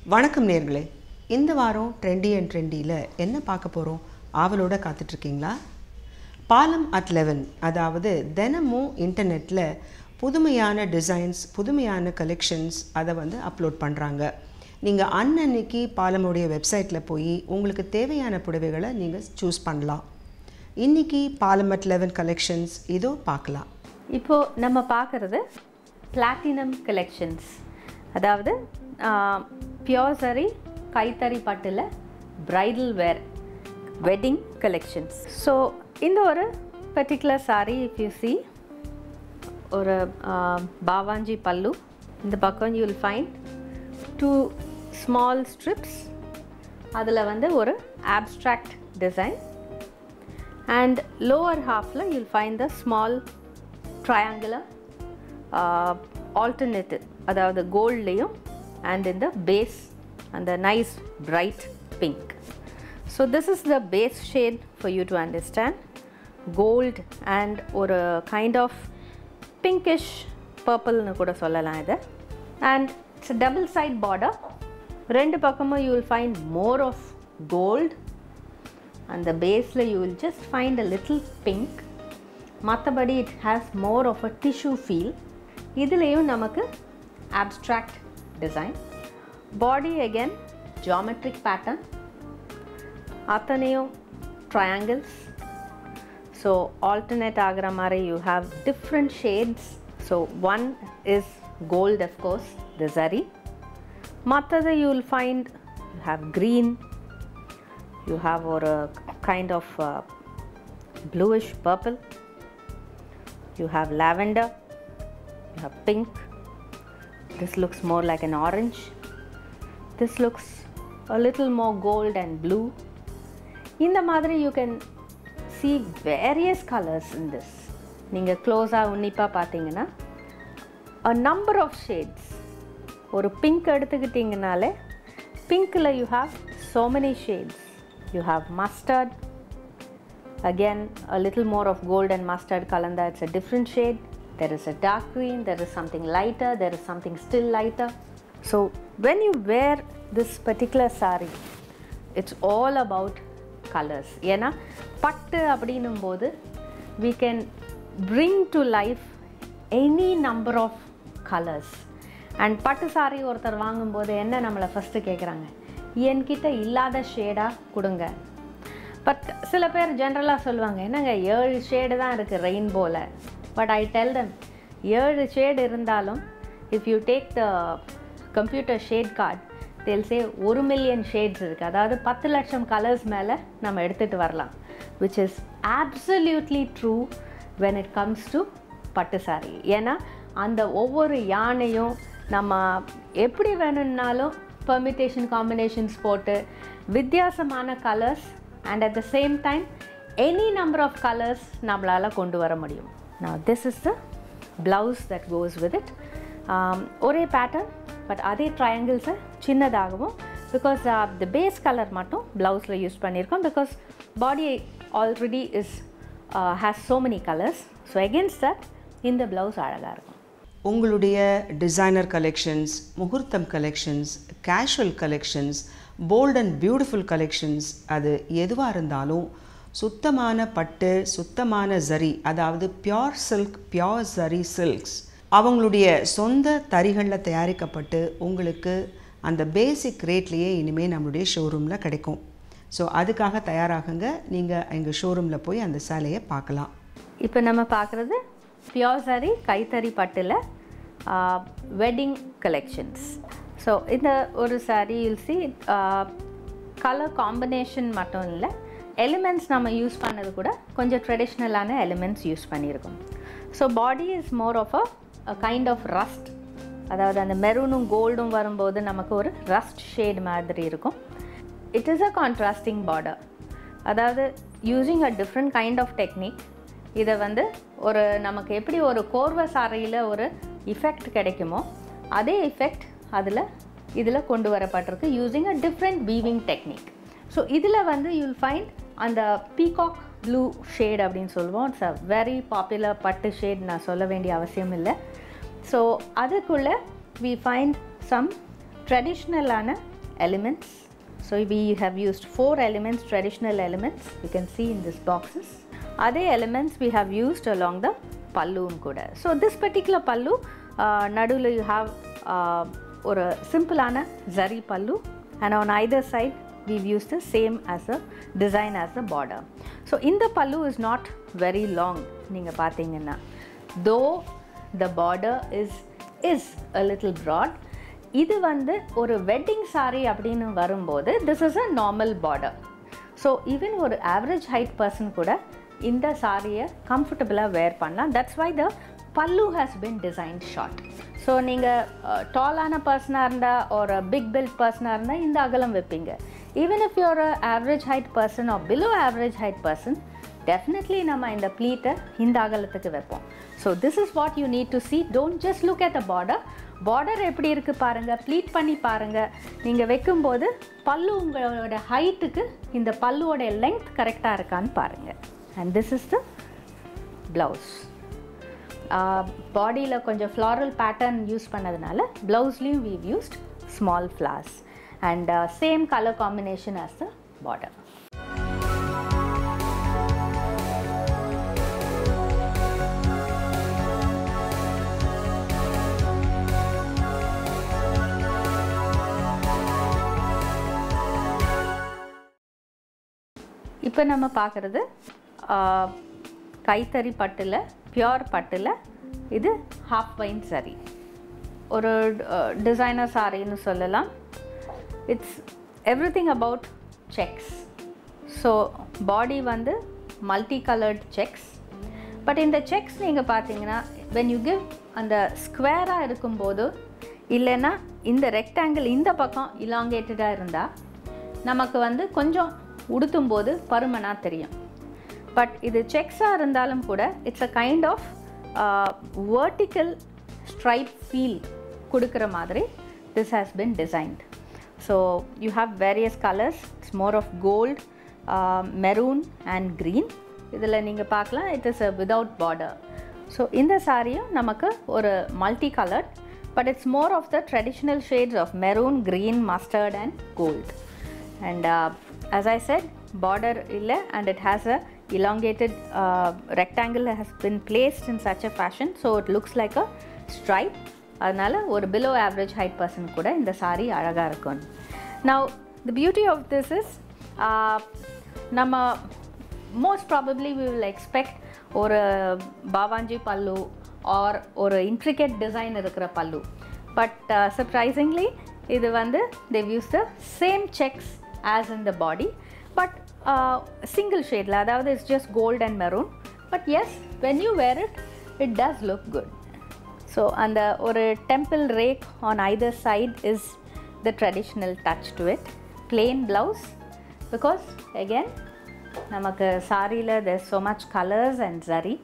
வணக்கம் நேர்களே இந்த வாரம் ட்ரெண்டி அண்ட் ட்ரெண்டியில் என்ன பார்க்க போகிறோம் ஆவலோட காத்துட்ருக்கீங்களா பாலம் அட் லெவன் அதாவது தினமும் இன்டர்நெட்டில் புதுமையான டிசைன்ஸ் புதுமையான கலெக்ஷன்ஸ் அதை வந்து அப்லோட் பண்ணுறாங்க நீங்கள் அன்னன்னைக்கு பாலமுடைய வெப்சைட்டில் போய் உங்களுக்கு தேவையான புடவைகளை நீங்கள் சூஸ் பண்ணலாம் இன்னைக்கு பாலம் அட் லெவன் கலெக்ஷன்ஸ் இதோ பார்க்கலாம் இப்போ நம்ம பார்க்குறது பிளாட்டினம் கலெக்ஷன்ஸ் அதாவது பியோர் சரி கைத்தறி பட்டில் bridal wear wedding collections so இந்த ஒரு particular saree if you see ஒரு பாவாஞ்சி பல்லு இந்த பக்கம் you will find two small strips அதில் வந்து ஒரு ஆப்ஸ்ட்ராக்ட் டிசைன் and lower halfல you'll find the small triangular uh, alternative அதாவது கோல்ட்லேயும் and in the base and the nice bright pink so this is the base shade for you to understand gold and ஒரு kind of pinkish purple-னு கூட சொல்லலாம் இது and it's a double side border ரெண்டு பக்கமும் you will find more of gold and the basela you will just find a little pink மற்றபடி it has more of a tissue feel இதுலேயும் நமக்கு abstract design body again geometric pattern அத்தனையும் triangles so alternate ஆகிற மாதிரி you have different shades so one is gold of course the zari மற்றது you will find you have green you have or a kind of uh, bluish purple you have lavender you have pink this looks more like an orange this looks a little more gold and blue இந்த மாதிரி you can see various colors in this நீங்கள் க்ளோஸாக உன்னிப்பாக பார்த்தீங்கன்னா a number of shades ஒரு pink எடுத்துக்கிட்டிங்கனாலே பிங்க்கில் you have so many shades you have mustard again a little more of gold and mustard kalanda it's a different shade there is a dark green there is something lighter there is something still lighter so when you wear this particular saree it's all about colors ஏன்னா பட்டு அப்படின்னும் போது we can bring to life any number of colors and பட்டு saree ஒருத்தர் வாங்கும்போது என்ன நம்மளை first கேட்குறாங்க என்கிட்ட இல்லாத ஷேடாக கொடுங்க பட் சில பேர் ஜென்ரலாக சொல்லுவாங்க என்னங்க ஏழு ஷேடு தான் இருக்குது ரெயின்போவில் பட் ஐ டெல் தம் ஏழு ஷேடு இருந்தாலும் if you take the computer shade card தெல்சே ஒரு மில்லியன் ஷேட்ஸ் இருக்குது அதாவது பத்து லட்சம் கலர்ஸ் மேலே நம்ம எடுத்துகிட்டு வரலாம் which is absolutely true when it comes to பட்டு சாரி ஏன்னா அந்த ஒவ்வொரு யானையும் நம்ம எப்படி வேணும்னாலும் பெர்மிட்டேஷன் காம்பினேஷன்ஸ் போட்டு வித்தியாசமான colours and at the same time any number of colours நம்மளால் கொண்டு வர முடியும் நான் this is the blouse that goes with it ஒரே பேட்டர்ன் பட் அதே ட்ரையாங்கிள்ஸை சின்னதாகவும் பிகாஸ் த பேஸ் கலர் மட்டும் ப்ளவுஸில் யூஸ் பண்ணியிருக்கோம் because body already is has so many colours so against that இந்த ப்ளவுஸ் அழகாக இருக்கும் உங்களுடைய டிசைனர் கலெக்ஷன்ஸ் முகூர்த்தம் collections casual collections bold and beautiful collections அது எதுவாக இருந்தாலும் சுத்தமான பட்டு சுத்தமான ஜரி அதாவது pure silk pure zari silks அவங்களுடைய சொந்த தறிகளில் தயாரிக்கப்பட்டு உங்களுக்கு அந்த பேசிக் ரேட்லேயே இனிமேல் நம்மளுடைய ஷோரூமில் கிடைக்கும் ஸோ அதுக்காக தயாராகுங்க நீங்கள் எங்கள் ஷோரூமில் போய் அந்த சேலையை பார்க்கலாம் இப்போ நம்ம பார்க்குறது பியோர் சாரி கைத்தறி பட்டில் வெட்டிங் கலெக்ஷன்ஸ் ஸோ இந்த ஒரு saree you'll see colour combination மட்டும் இல்லை எலிமெண்ட்ஸ் நம்ம யூஸ் பண்ணது கூட கொஞ்சம் ட்ரெடிஷ்னலான எலிமெண்ட்ஸ் யூஸ் பண்ணியிருக்கோம் so body is more of a kind of rust அதாவது அந்த மெரூனும் கோல்டும் வரும்போது நமக்கு ஒரு ரஸ்ட் ஷேட் மாதிரி இருக்கும் it is a contrasting border அதாவது using a different kind of technique இதை வந்து ஒரு நமக்கு எப்படி ஒரு கோர்வ சாரையில் ஒரு இஃபெக்ட் கிடைக்குமோ அதே இஃபெக்ட் அதில் இதில் கொண்டு வரப்பட்டிருக்கு using a different weaving technique so இதில் வந்து யூல் ஃபைண்ட் அந்த பீகாக் ப்ளூ ஷேட் அப்படின்னு சொல்லுவோம் இட்ஸ் அ வெரி பாப்புலர் பட்டு ஷேட் நான் சொல்ல வேண்டிய அவசியம் இல்லை ஸோ அதுக்குள்ளே வி ஃபைண்ட் சம் ட்ரெடிஷ்னலான elements. So we have used four elements, traditional elements, you can see in these boxes. Other elements we have used along the pallu kuda. So this particular pallu, uh, nadula you have uh, or a simple ana zari pallu and on either side we've used the same as a design as the border. So in the pallu is not very long நீங்கள் பார்த்தீங்கன்னா though the border is is a little broad இது வந்து ஒரு wedding saree அப்படின்னு வரும்போது this is a normal border so even ஒரு average height person கூட இந்த சாரியை கம்ஃபர்டபுளாக வேர் பண்ணலாம் தட்ஸ் வை த பல்லு has pin design short so நீங்கள் டாலான பர்சனாக இருந்தால் ஒரு பிக் பில்ட் பர்சனாக இருந்தால் இந்த அகலம் வைப்பீங்க even if your average height person or below average height person definitely நம்ம இந்த ப்ளீட்டை இந்த அகலத்துக்கு வைப்போம் so this is what you need to see don't just look at the border border எப்படி இருக்குது பாருங்கள் ப்ளீட் பண்ணி பாருங்கள் நீங்கள் வைக்கும்போது பல்லு உங்களோட ஹைட்டுக்கு இந்த பல்லுவோட லெங்க் கரெக்டாக இருக்கான்னு பாருங்கள் and this is the blouse பாடியில் கொஞ்சம் ஃப்ளாரல் பேட்டர்ன் யூஸ் பண்ணதுனால ப்ளவுஸ்லேயும் weave used small flowers and same colour combination as the border இப்போ நம்ம பார்க்குறது கைத்தறி பட்டில் பியோர் பட்டில் இது ஹாஃப் வைன் சரி ஒரு டிசைனர் சாரின்னு சொல்லலாம் it's everything about checks so body வந்து மல்டி கலர்ட் செக்ஸ் பட் இந்த செக்ஸ் நீங்கள் பார்த்தீங்கன்னா வென் யூ கிவ் அந்த ஸ்கொயராக இருக்கும்போது இல்லைன்னா இந்த ரெக்டாங்கிள் இந்த பக்கம் இலாங்கேட்டடாக இருந்தால் நமக்கு வந்து கொஞ்சம் உடுத்தும் போது பருமனாக தெரியும் பட் இது செக்ஸாக இருந்தாலும் கூட it's a kind of vertical stripe feel கொடுக்குற மாதிரி this has bin designed so you have various colours it's more of gold maroon and green இதில் நீங்கள் பார்க்கலாம் it is a without border so இந்த சாரியும் நமக்கு ஒரு multi coloured but it's more of the traditional shades of maroon green mustard and gold and uh, as I said border illa and it has a elongated uh, rectangle has been placed in such a fashion so it looks like a stripe அதனால் ஒரு below average height person கூட இந்த saree அழகாக இருக்கும் now the beauty of this is நம்ம most probably we will expect ஒரு பாவாஞ்சி பல்லு ஆர் ஒரு இன்ட்ரிகேட் டிசைன் இருக்கிற பல்லு பட் சர்ப்ரைசிங்லி இது வந்து they've use the same checks as in the body but single ஷேடில் அதாவது it's just gold and maroon but as when you wear it it does look good so அந்த ஒரு temple rake on either side is the traditional touch to it plain blouse because again நமக்கு சாரியில் there's so much colors and zari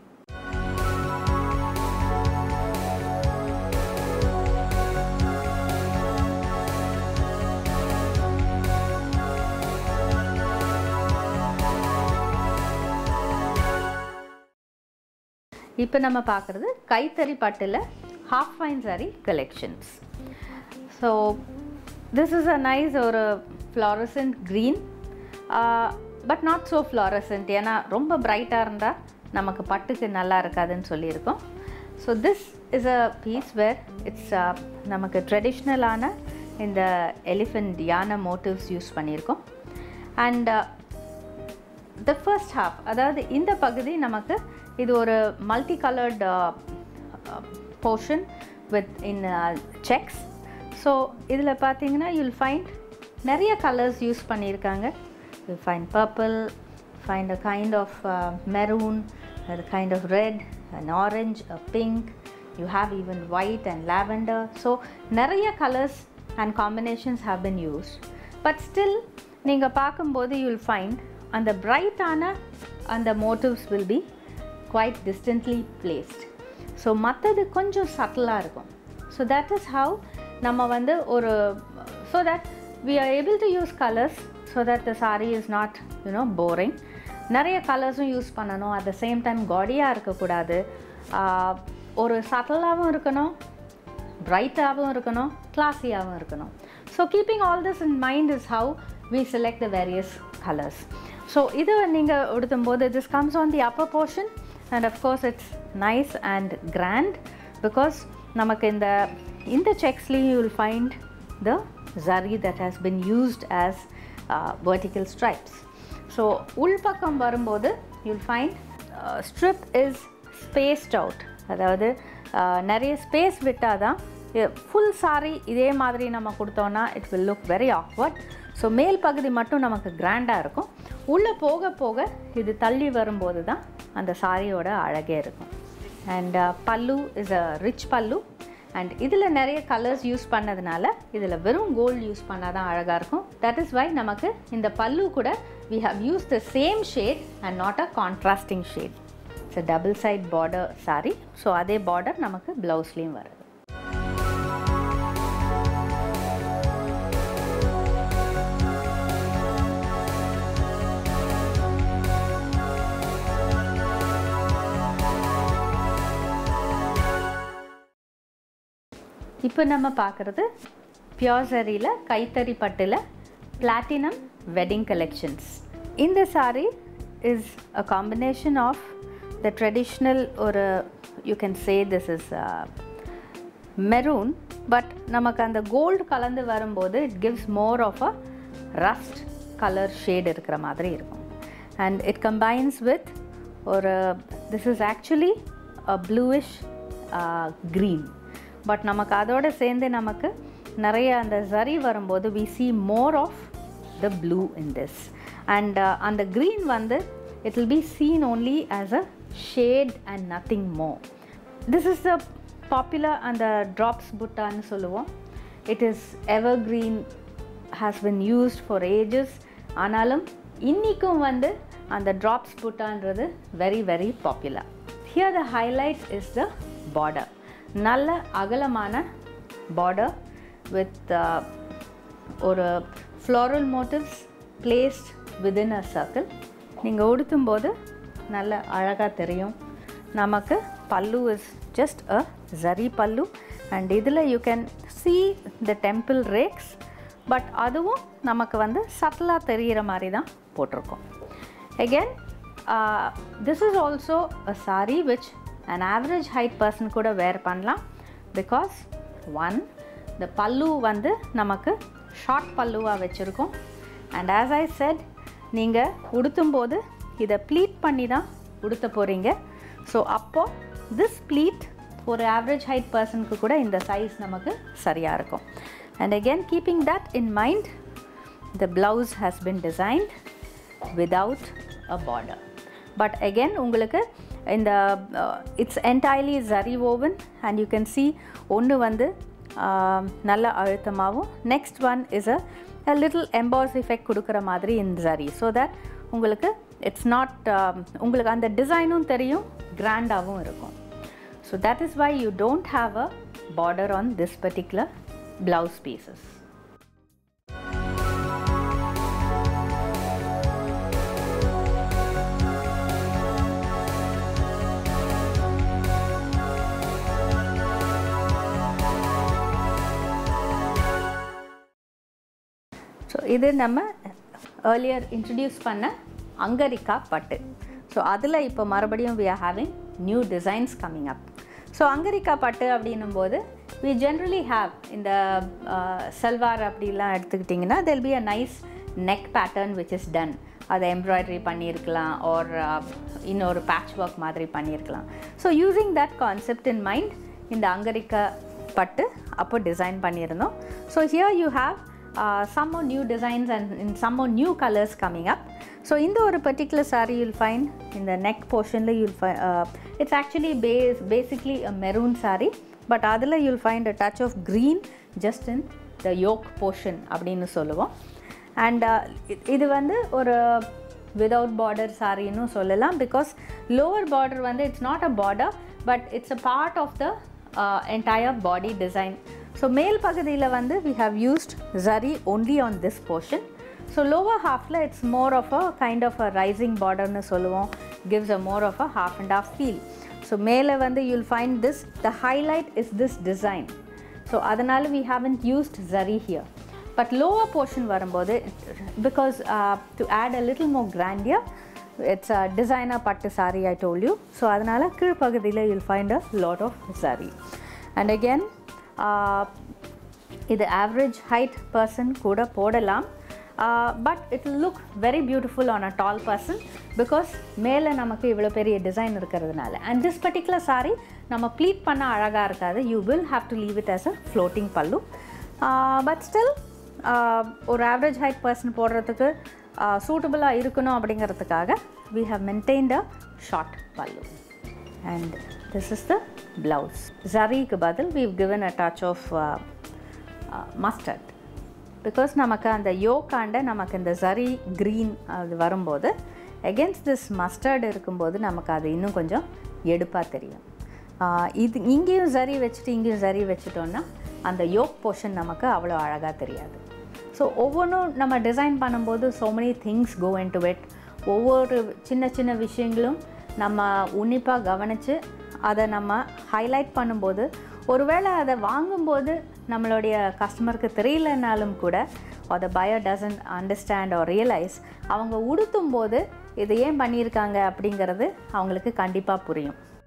இப்போ நம்ம பார்க்குறது கைத்தறி பட்டில் half fine saree collections so this is a nice ஒரு fluorescent green but not so fluorescent ஏன்னா ரொம்ப பிரைட்டாக இருந்தால் நமக்கு பட்டுக்கு நல்லா இருக்காதுன்னு சொல்லியிருக்கோம் so this is a piece where it's நமக்கு ட்ரெடிஷ்னலான இந்த எலிஃபெண்ட் யானை மோட்டிவ்ஸ் யூஸ் பண்ணியிருக்கோம் அண்ட் த ஃபர்ஸ்ட் ஹாஃப் அதாவது இந்த பகுதி நமக்கு இது ஒரு multi coloured portion with in checks so இதில் பார்த்தீங்கன்னா யூல் ஃபைண்ட் நிறைய கலர்ஸ் யூஸ் பண்ணியிருக்காங்க you find purple find a kind of maroon a kind of red an orange a pink you have even white and lavender so நிறைய colors and combinations have been used but still நீங்கள் பார்க்கும்போது you'll find அந்த பிரைட்டான அந்த motifs will be quite distantly placed so மற்றது கொஞ்சம் சட்டிலாக இருக்கும் so that is how நம்ம வந்து ஒரு so that we are able to use colours so that the saree is not you know boring நிறைய கலர்ஸும் யூஸ் பண்ணணும் அட் த சேம் டைம் காடியாக இருக்கக்கூடாது ஒரு சட்டலாகவும் இருக்கணும் பிரைட்டாகவும் இருக்கணும் கிளாஸியாகவும் இருக்கணும் so keeping all this in mind is how we select the various colours so இது நீங்கள் உடுத்தும்போது this comes on the upper portion and of course it's nice and grand because நமக்கு இந்த இந்த செக்ஸ்லேயும் you will find the zari that has been used as uh, vertical stripes. So உள்பக்கம் வரும்போது you'll find strip is spaced out அதாவது uh, நிறைய space விட்டால் தான் full saree இதே மாதிரி நம்ம கொடுத்தோன்னா it will look very awkward so மேல் பகுதி மட்டும் நமக்கு கிராண்டாக இருக்கும் உள்ளே போக போக இது தள்ளி வரும்போது தான் அந்த சாரியோட அழகே இருக்கும் அண்ட் பல்லு இஸ் அ ரிச் பல்லு அண்ட் இதில் நிறைய கலர்ஸ் யூஸ் பண்ணதுனால இதில் வெறும் கோல்டு யூஸ் பண்ணால் தான் அழகாக இருக்கும் தட் இஸ் வை நமக்கு இந்த பல்லு கூட we have use the same shade and not a contrasting shade it's double side border sari so அதே பார்டர் நமக்கு ப்ளவுஸ்லேயும் வருது இப்போ நம்ம பார்க்குறது பியோர் சரியில் கைத்தறி பட்டில் பிளாட்டினம் வெட்டிங் கலெக்ஷன்ஸ் இந்த sari is a combination of the traditional ஒரு you can say this is maroon but நமக்கு அந்த கோல்டு கலந்து வரும்போது it gives more of a rust colour shade இருக்கிற மாதிரி இருக்கும் அண்ட் இட் கம்பைன்ஸ் வித் ஒரு this is actually a bluish green but நமக்கு அதோடு சேர்ந்து நமக்கு நிறைய அந்த சரி வரும்போது we see more of the blue in this and அந்த க்ரீன் வந்து it will be seen only as a shade and nothing more this is the popular அந்த ட்ராப்ஸ் புட்டான்னு சொல்லுவோம் it is ever green has been used for ages ஆனாலும் இன்றைக்கும் வந்து அந்த drops புட்டான்றது very very popular here the highlight is the border நல்ல அகலமான பார்டர் வித் ஒரு floral motifs placed within a circle நீங்கள் உடுத்தும்போது நல்ல அழகாக தெரியும் நமக்கு பல்லு is just a zari pallu and இதில் you can see the temple racks but அதுவும் நமக்கு வந்து சட்டிலாக தெரிகிற மாதிரி தான் போட்டிருக்கோம் again this is also a sari which an average height person கூட வேர் பண்ணலாம் பிகாஸ் ஒன் இந்த பல்லு வந்து நமக்கு ஷார்ட் பல்லுவாக வச்சுருக்கோம் அண்ட் ஆஸ் ஐ செட் நீங்கள் உடுத்தும்போது இதை ப்ளீட் பண்ணி தான் உடுத்த போகிறீங்க ஸோ அப்போது திஸ் ப்ளீட் ஒரு ஆவரேஜ் ஹைட் பர்சனுக்கு கூட இந்த சைஸ் நமக்கு சரியாக இருக்கும் and again keeping that in mind the blouse has bin designed without a border but again உங்களுக்கு இந்த it's entirely zari woven and you can see ஒன்று வந்து நல்ல அழுத்தமாகவும் next one is a little emboss effect கொடுக்குற மாதிரி இந்த ஜரி ஸோ தட் உங்களுக்கு இட்ஸ் நாட் உங்களுக்கு அந்த டிசைனும் தெரியும் கிராண்டாகவும் இருக்கும் so that is why you don't have a border on this particular blouse pieces so இது நம்ம ஏர்லியர் இன்ட்ரடியூஸ் பண்ண அங்கரிக்கா பட்டு ஸோ அதில் இப்போ மறுபடியும் we are having new designs coming up so angrakha பட்டு அப்படின்னும் போது வி ஜென்ரலி ஹாவ் இந்த சல்வார் அப்படிலாம் எடுத்துக்கிட்டிங்கன்னா there'll be a nice neck pattern which is done அதை எம்ப்ராய்டரி பண்ணியிருக்கலாம் ஆர் இன்னொரு பேட்ச் ஒர்க் மாதிரி பண்ணியிருக்கலாம் so using that concept in mind இந்த அங்கரிக்கா பட்டு அப்போ டிசைன் பண்ணியிருந்தோம் so here you have some more new designs and in some more new colors coming up. So in the ஒரு particular saree you'll find in the neck portion you'll find uh, it's actually base, basically a maroon saree but அதில் you'll find a touch of green just in the yoke portion அப்படின்னு சொல்லுவோம் and இது வந்து ஒரு without border சாரின்னு சொல்லலாம் because lower border வந்து it's not a border but it's a part of the entire body design so மேல் பகுதியில் வந்து we have used zari only on this portion so lower ஹாஃபில் it's more of a kind of a rising பார்டர்னு சொல்லுவோம் gives a more of a half and half feel so மேலே வந்து you'll find this the highlight is this design so அதனால் we haven't used zari here but lower portion வரும்போது because to add a little more grandeur it's a designer பட்டு sari I told you so அதனால் கீழ்ப்பகுதியில் you'll find a lot of sari and again இது average height person கூட போடலாம் but it look very beautiful on a tall person because மேலே நமக்கு இவ்வளோ பெரிய டிசைன் இருக்கிறதுனால அண்ட் திஸ் பர்டிகுலர் சாரி நம்ம ப்ளீட் பண்ண அழகாக இருக்காது you will have to leave it as a floating pallu but still ஒரு ஆவரேஜ் ஹைட் பர்சன் போடுறதுக்கு சூட்டபுளாக இருக்கணும் அப்படிங்கிறதுக்காக we have maintained a short pallu and this is the blouse ஜரிக்கு பதில் we've given a touch of mustard because நமக்கு அந்த யோக்காண்ட நமக்கு இந்த ஜரி க்ரீன் அது வரும்போது எகென்ஸ்ட் திஸ் மஸ்டர்ட் இருக்கும்போது நமக்கு அது இன்னும் கொஞ்சம் எடுப்பாக தெரியும் ஆஹ் இது இங்கேயும் சரி வச்சுட்டு இங்கேயும் சரி வச்சுட்டோன்னா அந்த யோக் போர்ஷன் நமக்கு அவ்வளோ அழகாக தெரியாது ஸோ ஒவ்வொன்றும் நம்ம டிசைன் பண்ணும்போது so many things go into it ஒவ்வொரு சின்ன சின்ன விஷயங்களும் நம்ம உன்னிப்பாக கவனித்து அதை நம்ம ஹைலைட் பண்ணும்போது ஒருவேளை அதை வாங்கும்போது நம்மளுடைய கஸ்டமருக்கு தெரியலனாலும் கூட அதை buyer doesn't understand or realise அவங்க உடுத்தும் போது இது ஏன் பண்ணியிருக்காங்க அப்படிங்கிறது அவங்களுக்கு கண்டிப்பாக புரியும்